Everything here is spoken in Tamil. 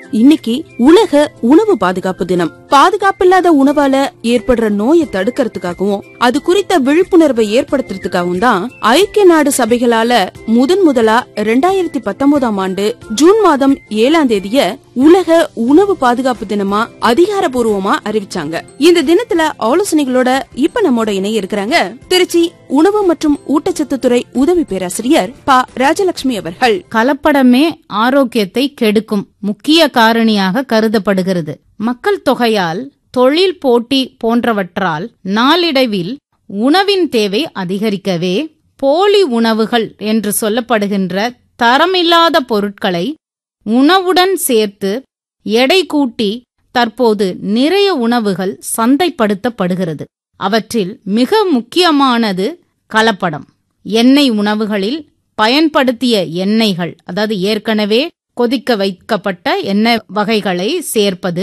இன்னைக்கு உலக உணவு பாதுகாப்பு தினம் பாதுகாப்பில்லாத உணவால ஏற்படுற நோயை தடுக்கிறதுக்காகவும் அது குறித்த விழிப்புணர்வை ஏற்படுத்துறதுக்காகவும் தான் ஐக்கிய நாடு சபைகளால முதன் முதலா ரெண்டாயிரத்தி பத்தொன்பதாம் ஆண்டு ஜூன் மாதம் ஏழாம் தேதிய உலக உணவு பாதுகாப்பு தினமா அதிகாரப்பூர்வமா அறிவிச்சாங்க இந்த தினத்துல ஆலோசனைகளோட இப்ப நம்மோட இணைய இருக்கிறாங்க திருச்சி உணவு மற்றும் ஊட்டச்சத்து துறை உதவி பேராசிரியர் ப ராஜலட்சுமி அவர்கள் கலப்படமே ஆரோக்கியத்தை கெடுக்கும் முக்கிய காரணியாக கருதப்படுகிறது மக்கள் தொகையால் தொழில் போட்டி போன்றவற்றால் நாளிடைவில் உணவின் தேவை அதிகரிக்கவே போலி உணவுகள் என்று சொல்லப்படுகின்ற தரமில்லாத பொருட்களை உணவுடன் சேர்த்து எடை கூட்டி தற்போது நிறைய உணவுகள் சந்தைப்படுத்தப்படுகிறது அவற்றில் மிக முக்கியமானது கலப்படம் எண்ணெய் உணவுகளில் பயன்படுத்திய எண்ணெய்கள் அதாவது ஏற்கனவே கொதிக்க வைக்கப்பட்ட எண்ணெய் வகைகளை சேர்ப்பது